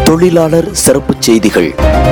தொழிலாளர் சிறப்புச் செய்திகள்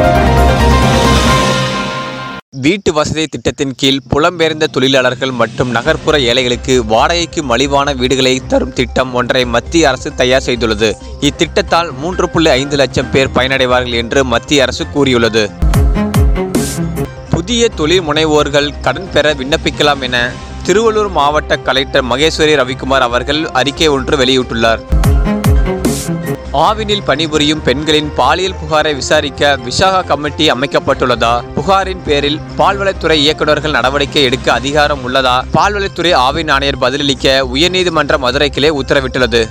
வீட்டு வசதி திட்டத்தின் கீழ் புலம்பெயர்ந்த தொழிலாளர்கள் மற்றும் நகர்ப்புற ஏழைகளுக்கு வாடகைக்கு மலிவான வீடுகளை தரும் திட்டம் ஒன்றை மத்திய அரசு தயார் செய்துள்ளது இத்திட்டத்தால் மூன்று புள்ளி ஐந்து லட்சம் பேர் பயனடைவார்கள் என்று மத்திய அரசு கூறியுள்ளது புதிய தொழில் முனைவோர்கள் கடன் பெற விண்ணப்பிக்கலாம் என திருவள்ளூர் மாவட்ட கலெக்டர் மகேஸ்வரி ரவிக்குமார் அவர்கள் அறிக்கை ஒன்று வெளியிட்டுள்ளார் ஆவினில் பணிபுரியும் பெண்களின் பாலியல் புகாரை விசாரிக்க விசாகா கமிட்டி அமைக்கப்பட்டுள்ளதா புகாரின் பேரில் பால்வளத்துறை இயக்குநர்கள் நடவடிக்கை எடுக்க அதிகாரம் உள்ளதா பால்வளத்துறை ஆவின் ஆணையர் பதிலளிக்க உயர்நீதிமன்ற மதுரை கிளை உத்தரவிட்டுள்ளது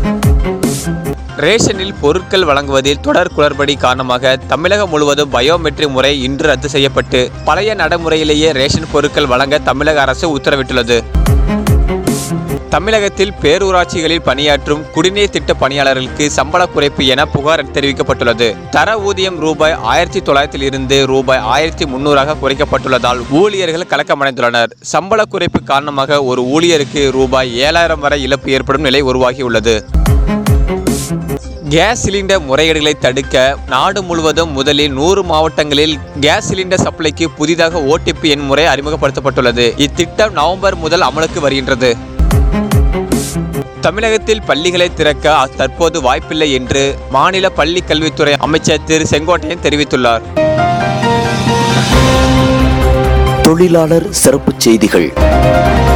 ரேஷனில் பொருட்கள் வழங்குவதில் தொடர் குளறுபடி காரணமாக தமிழகம் முழுவதும் பயோமெட்ரிக் முறை இன்று ரத்து செய்யப்பட்டு பழைய நடைமுறையிலேயே ரேஷன் பொருட்கள் வழங்க தமிழக அரசு உத்தரவிட்டுள்ளது தமிழகத்தில் பேரூராட்சிகளில் பணியாற்றும் குடிநீர் திட்ட பணியாளர்களுக்கு சம்பள குறைப்பு என புகார் தெரிவிக்கப்பட்டுள்ளது தர ஊதியம் ரூபாய் ஆயிரத்தி தொள்ளாயிரத்தில் இருந்து ரூபாய் ஆயிரத்தி முன்னூறாக குறைக்கப்பட்டுள்ளதால் ஊழியர்கள் கலக்கமடைந்துள்ளனர் சம்பள குறைப்பு காரணமாக ஒரு ஊழியருக்கு ரூபாய் ஏழாயிரம் வரை இழப்பு ஏற்படும் நிலை உருவாகியுள்ளது கேஸ் சிலிண்டர் முறைகேடுகளை தடுக்க நாடு முழுவதும் முதலில் நூறு மாவட்டங்களில் கேஸ் சிலிண்டர் சப்ளைக்கு புதிதாக ஓடிபி எண் முறை அறிமுகப்படுத்தப்பட்டுள்ளது இத்திட்டம் நவம்பர் முதல் அமலுக்கு வருகின்றது தமிழகத்தில் பள்ளிகளை திறக்க தற்போது வாய்ப்பில்லை என்று மாநில பள்ளி கல்வித்துறை அமைச்சர் திரு செங்கோட்டையன் தெரிவித்துள்ளார் தொழிலாளர் சிறப்புச் செய்திகள்